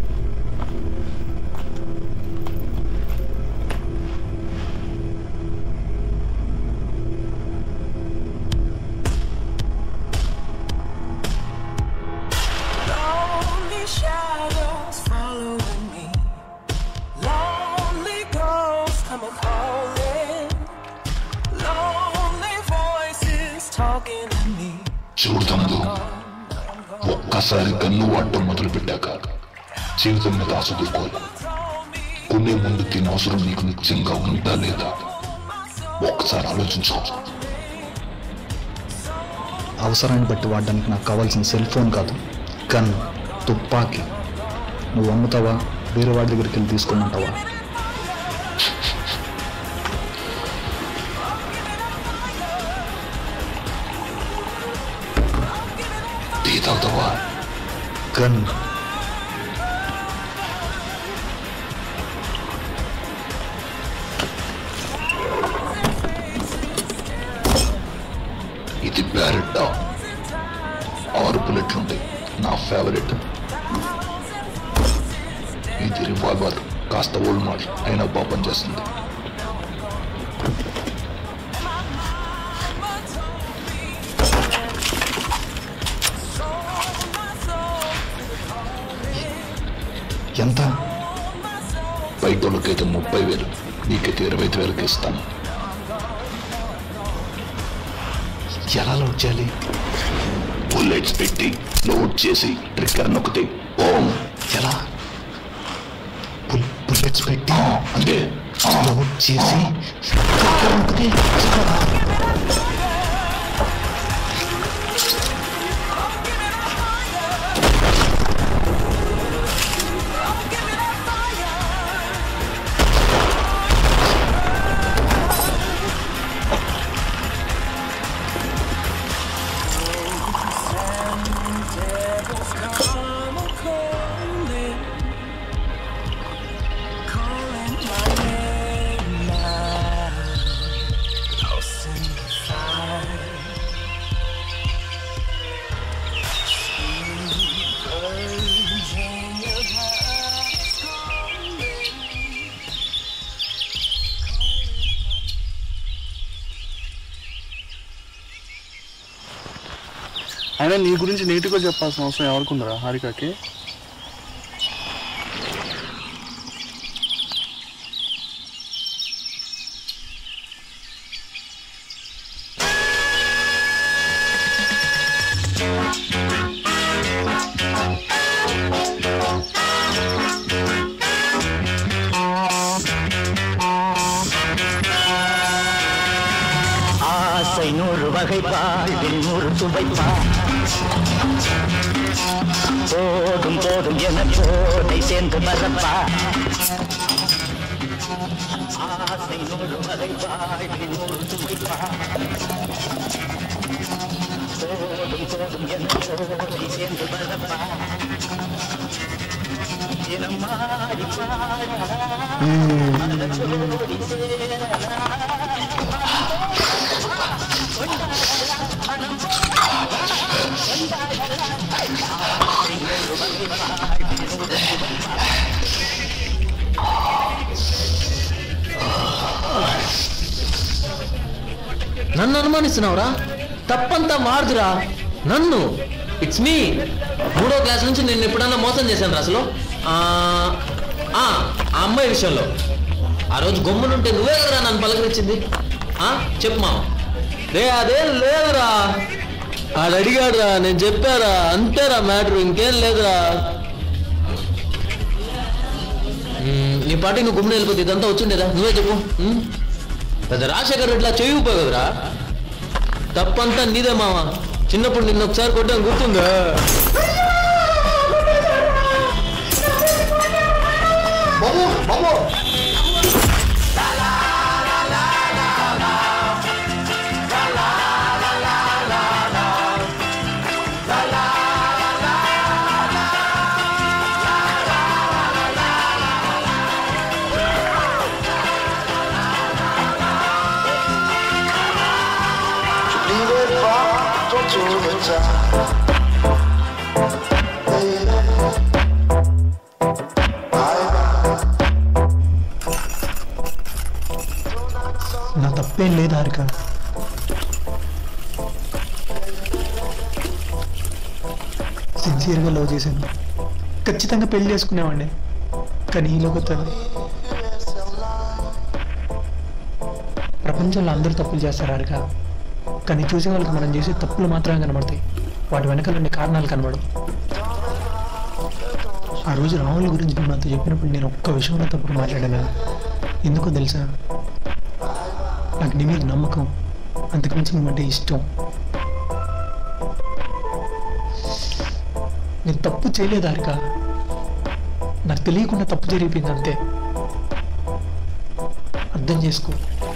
Lonely shadows following me. Lonely ghosts come a calling. Lonely voices talking to me. చూడు తమ్ముడు ఒక్కసారి గన్ను వాడటం మొదలు పెట్టాక జీవితం మీద ఆశ దుక్కోవాలి కొనే ముందు తినే అవసరం నీకు నిత్యంగా ఉందా లేదా ఒక్కసారి ఆలోచించుకో అవసరాన్ని బట్టి వాడడానికి నాకు కావాల్సిన సెల్ ఫోన్ కాదు గన్ తుపాకీ నువ్వు అమ్ముతావా వేరే వాడి దగ్గరికి వెళ్ళి తీసుకోమంటావా టీ తాగుతావా గన్ ఇది బ్యారెట్ ఆరు బుల్లెట్లు ఉంటాయి నా ఫేవరెట్ ఇది రివాల్వర్ కాస్త ఓల్డ్ మోడల్ అయినా బాగా పనిచేస్తుంది ఎంత బయట వాళ్ళకైతే ముప్పై వేలు నీకైతే ఇరవై ఐదు వేలకి ఇస్తాను ఎలా లోడ్ చేయాలి బుల్లెట్స్ పెట్టి లోడ్ చేసి ట్రిక్కర్ నొక్కితే ఓం ఎలా బుల్లెట్స్ పెట్టి అంటే లోడ్ చేసి నొక్కితే Devils come a calling, calling my name now. Lost in the fire. Sweet birds in your eyes calling. అయినా నీ గురించి నీట్గా చెప్పాల్సిన అవసరం ఎవరికి ఉందిరా హారికకి நூறு வைப்பா போதும் போதும் என போதை சேர்ந்து வரப்பா ஆசை நூறு வரை வாழ்வில் நூறு வைப்பா போதும் போதும் என போதை சேர்ந்து வரப்பா தினம் மாறி నన్ను అనుమానిస్తున్నావురా తప్పంతా మారుదురా నన్ను ఇట్స్ మీ మూడో క్లాస్ నుంచి నేను ఎప్పుడన్నా మోసం చేశాను అసలు ఆ ఆ ఆ అమ్మాయి విషయంలో ఆ రోజు గమ్మునుంటే నువ్వే కదరా నన్ను పలకరించింది ఆ చెప్పు మా రే అదేం లేదురా ఆడు అడిగాడురా నేను చెప్పారా అంతేరా మ్యాటర్ ఇంకేం లేదురా మ్మ్, నీ పాటి నువ్వు గుమ్మున వెళ్ళిపోతే ఇదంతా వచ్చిండేదా నువ్వే చెప్పు మ్మ్? పెద్ద రాజశేఖర్ రెడ్డిలా చేయిపోయి కదరా తప్పంతా నీదే మామ చిన్నప్పుడు నిన్న ఒకసారి కొట్టాను గుర్తుందా బాబు బాబు Leave it far, don't do the time. నా తప్పేం లేదు హారిక సిన్సియర్గా లవ్ చేశాను ఖచ్చితంగా పెళ్లి చేసుకునేవాడిని కానీ ఈ లోకొత్తాను ప్రపంచంలో అందరూ తప్పులు చేస్తారు హారిక కానీ చూసే వాళ్ళకి మనం చేసే తప్పులు మాత్రమే కనబడతాయి వాటి వెనకాల ఉండే కారణాలు కనబడవు ఆ రోజు రాహుల్ గురించి నువ్వు నాతో చెప్పినప్పుడు నేను ఒక్క విషయంలో తప్పుడు మాట్లాడాను ఎందుకో తెలుసా నాకు నీ మీద నమ్మకం అంతకుమించి నువ్వంటే ఇష్టం నేను తప్పు చేయలేదు హారిక నాకు తెలియకుండా తప్పు జరిగిపోయింది అంతే అర్థం చేసుకో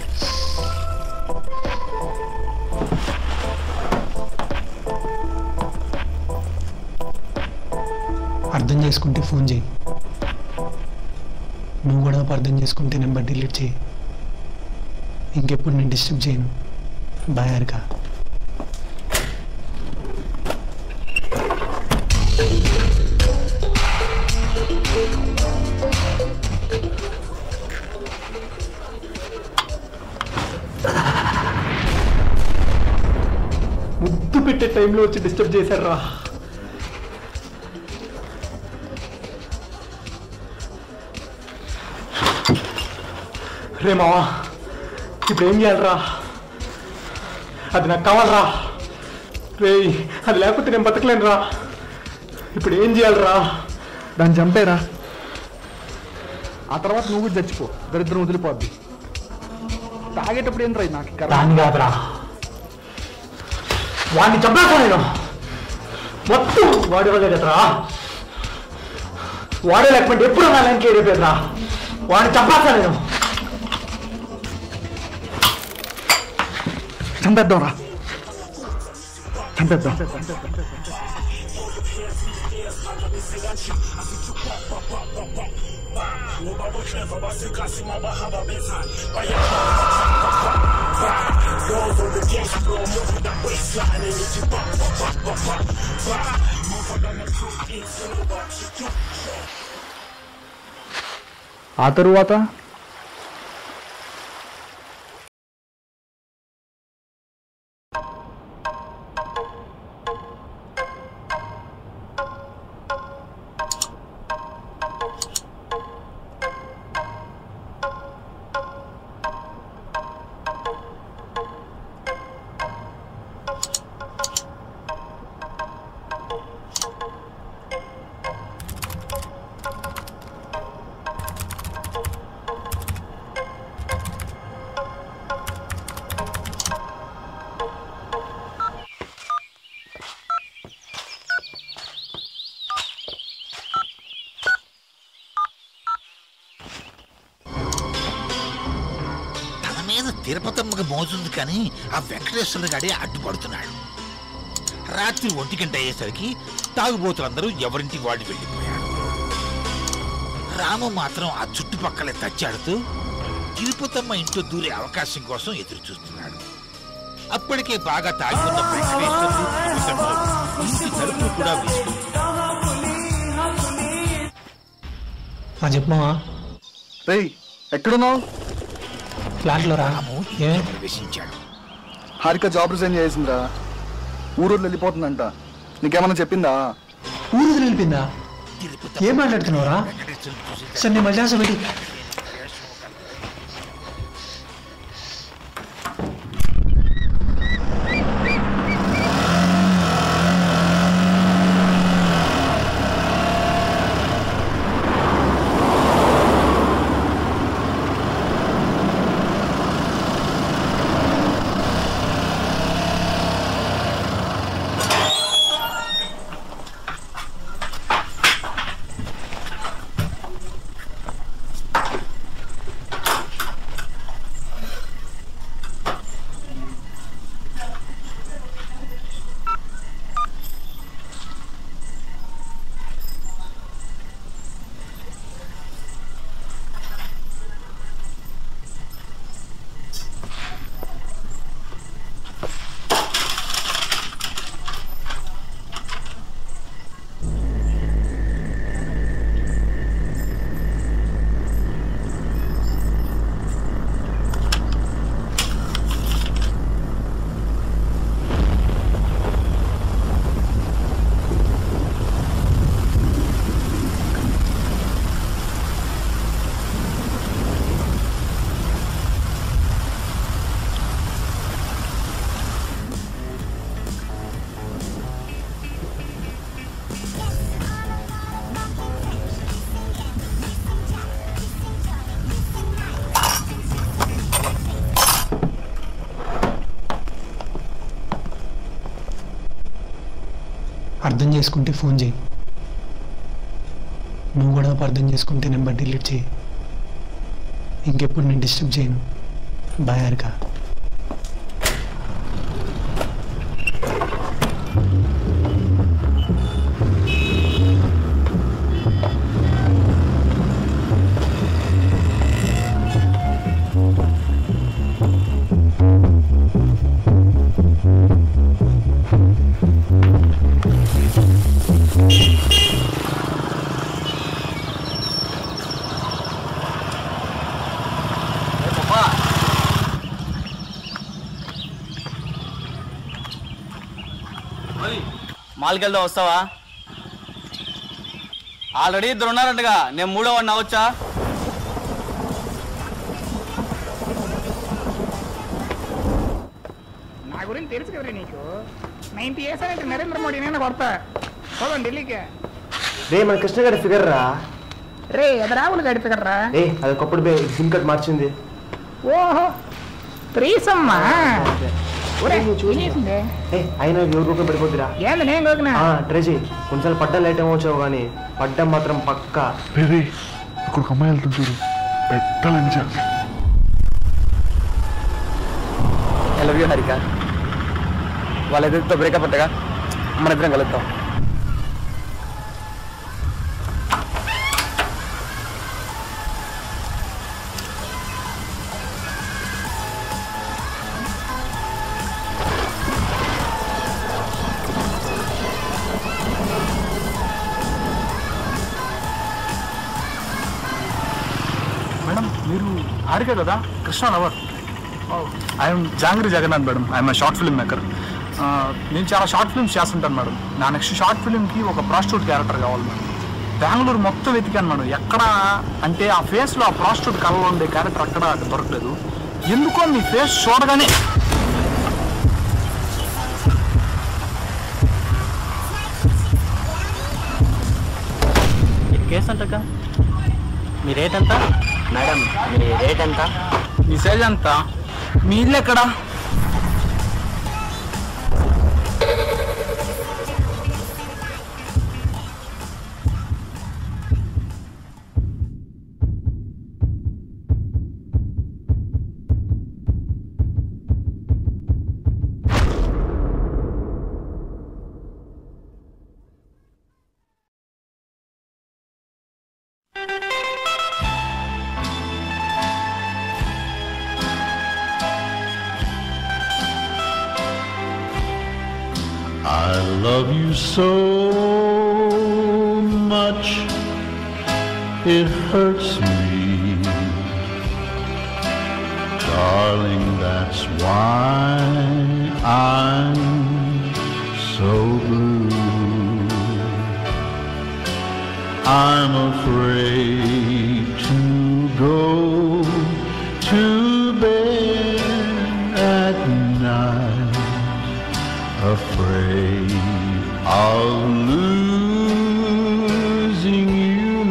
అర్థం చేసుకుంటే ఫోన్ చేయి నువ్వు కూడా అర్థం చేసుకుంటే నెంబర్ డిలీట్ చేయి ఇంకెప్పుడు నేను డిస్టర్బ్ చేయను బాయ్ హారిక ముద్దు పెట్టే టైంలో వచ్చి డిస్టర్బ్ చేశారు రా రే మావా ఇప్పుడు ఏం చేయాలరా అది నాకు కావాలరా రే అది లేకపోతే నేను బతకలేనురా ఇప్పుడు ఏం చేయాలరా దాన్ని చంపేరా ఆ తర్వాత నువ్వు కూడా చచ్చిపో దరిద్రం వదిలిపోద్ది తాగేటప్పుడు ఏం రా నాకు ఈ కర్మ? దాన్ని కాదురా వాడిని చంపేస్తా నేను మొత్తం వాడి వల్లే కదరా వాడే లేకపోతే ఎప్పుడు నా లైన్కి ఏడిపోయేదిరా వాడిని చంపేస్తా నేను చంపేద్దాం రా చంపేద్దాం ఆ తరువాత తిరుపతమ్మకి మోజుంది కానీ ఆ వెంకటేశ్వర గాడే అడ్డుపడుతున్నాడు రాత్రి ఒంటి గంట అయ్యేసరికి తాగుబోతులందరూ ఎవరింటికి వాడి వెళ్ళిపోయాడు రాము మాత్రం ఆ చుట్టుపక్కలే తచ్చాడుతూ తిరుపతమ్మ ఇంట్లో దూరే అవకాశం కోసం ఎదురు చూస్తున్నాడు అప్పటికే బాగా తాగి ఉన్న వెంకటేశ్వరుడు తిరుపతమ్మలు ఇంటి తలుపులు కూడా వేసుకుంటున్నారు ఆ చెప్పమావా రేయ్ ఎక్కడున్నావు ఫ్లాట్లో రా ఏ ప్రవేశించాడు హారిక జాబ్ రిజైన్ చేసిందిరా ఊరూరు వెళ్ళిపోతుందంట నీకేమన్నా చెప్పిందా ఊరు వదిలి వెళ్ళిపోయిందా ఏం మాట్లాడుతున్నావురా సరే నేను మళ్ళీ పెట్టి అర్థం చేసుకుంటే ఫోన్ చేయి నువ్వు కూడా అర్థం చేసుకుంటే నెంబర్ డిలీట్ చేయి ఇంకెప్పుడు నేను డిస్టర్బ్ చేయను బాయ్ హారిక మాల్కి వెళ్దాం వస్తావా ఆల్రెడీ ఇద్దరు ఉన్నారంటగా నేను మూడో వాడిని అవచ్చా నా గురించి తెలుసు కదరా నీకు నైన్టీ ఇయర్స్ అయితే నరేంద్ర మోడీ నేను కొడతా పోదాం ఢిల్లీకి రే మన కృష్ణ గారి ఫిగర్ రా రే అది రాహుల్ గడి ఫిగర్ రా ఏ అది ఒకప్పుడు బే సిమ్ కార్డ్ మార్చింది ఓహో త్రీసమ్మా ఒరే వినేసిందే ఏ అయినా ఎవరు రూపాయలు పడిపోద్దిరా ఏంది నేను గోకినా ఆ, ట్రై చేయి కొంచెం పడ్డం లేట్ ఏమొచ్చావు కానీ పడ్డం మాత్రం పక్కా రే రే ఇక్కడ ఒక అమ్మాయి వెళ్తుంది చూడు పెట్టాలని చెప్పి ఐ లవ్ యూ హరిక వాళ్ళ ఎదురుతో బ్రేకప్ అంటగా మన ఇద్దరం కలుద్దాం మేడం మీరు హారిక కదా కృష్ణ లవర్ ఐఎమ్ జాంగ్రీ Jagannath madam I'm short film maker నేను చాలా షార్ట్ ఫిల్మ్స్ చేస్తుంటాను మేడం నా నెక్స్ట్ షార్ట్ ఫిల్మ్కి ఒక ప్రాస్టిట్యూట్ క్యారెక్టర్ కావాలి మేడం బెంగళూరు మొత్తం వెతికాను మేడం ఎక్కడ అంటే ఆ ఫేస్లో ఆ ప్రాస్టిట్యూట్ కళలో ఉండే క్యారెక్టర్ అక్కడ దొరకలేదు ఎందుకో మీ ఫేస్ చూడగానే కేసు అంటక మీ రేట్ ఎంత మేడం మీ రేట్ ఎంత మీ సైజ్ ఎంత మీ ఇల్లు ఎక్కడ love you so much it hurts me. Darling, that's why I'm so blue. I'm afraid to go to bed at night, afraid of losing you.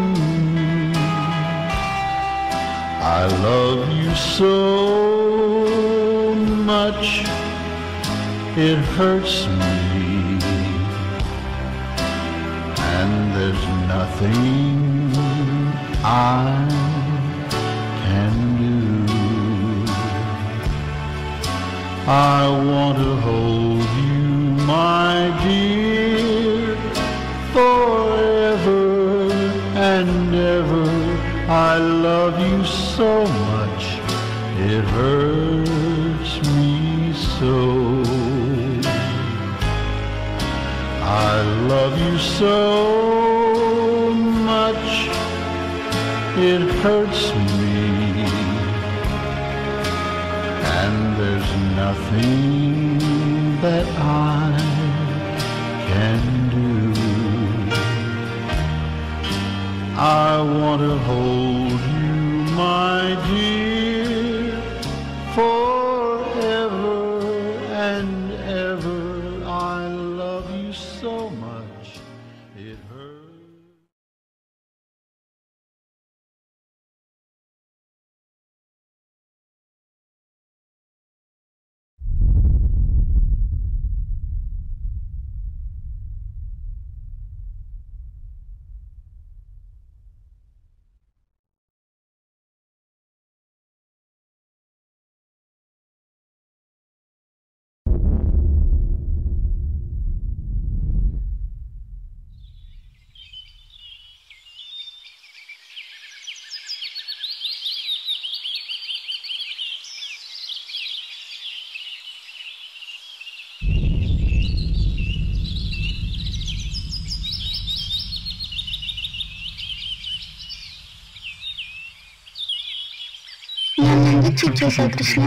I love you so much, it hurts me. And there's nothing I can do. I want to hold you, my dear, forever and ever. I love you so much, it hurts me so. I love you so much, it hurts me. And there's nothing that I can do. I want to hold you, my dear, forever and ever. I love you so much. It hurts. నన్ను ఎందుకు cheat చేశావు Krishna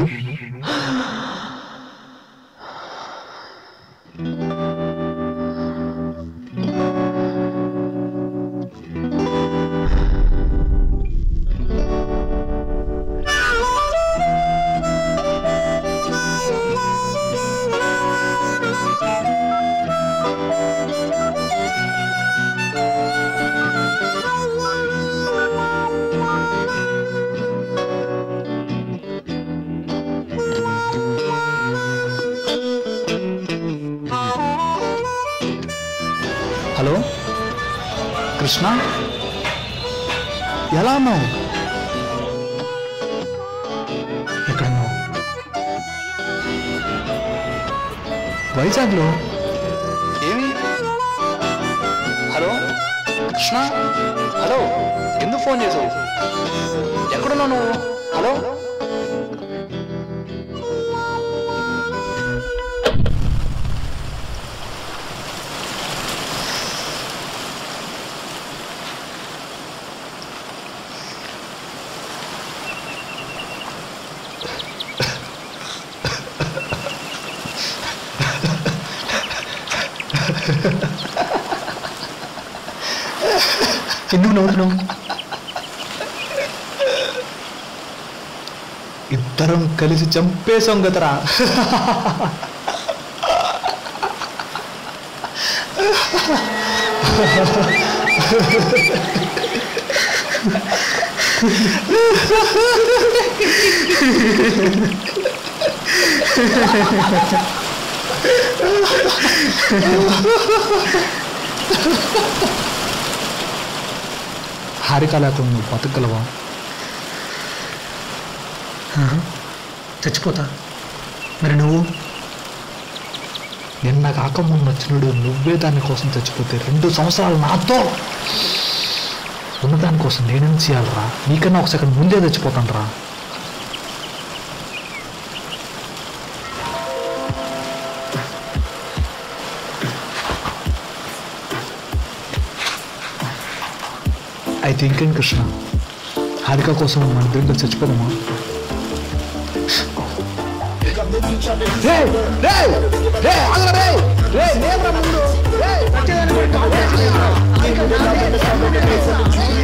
hello Krishna ఎలా ఉన్నావు ఎక్కడున్నావు వైజాగ్లో ఏమి hello Krishna hello ఎందుకు phone చేసావు ఎక్కడున్నావు నువ్వు హలో ఎందుకు నవ్వుతున్నావు ఇద్దరం కలిసి చంపేశాం కదరా హారిక లేకుండా నువ్వు బతకగలవా చచ్చిపోతా మరి నువ్వు నిన్న కాక మొన్న వచ్చినడు నువ్వే దానికోసం చచ్చిపోతే రెండు సంవత్సరాలు నాతో ఉన్నదానికోసం నేనేం చేయాలరా నీకన్నా ఒక సెకండ్ ముందే చచ్చిపోతాను రా అయితే ఇంకేం కృష్ణ హారిక కోసం మన ఇద్దరం కలిసి చచ్చిపోదామా Hey,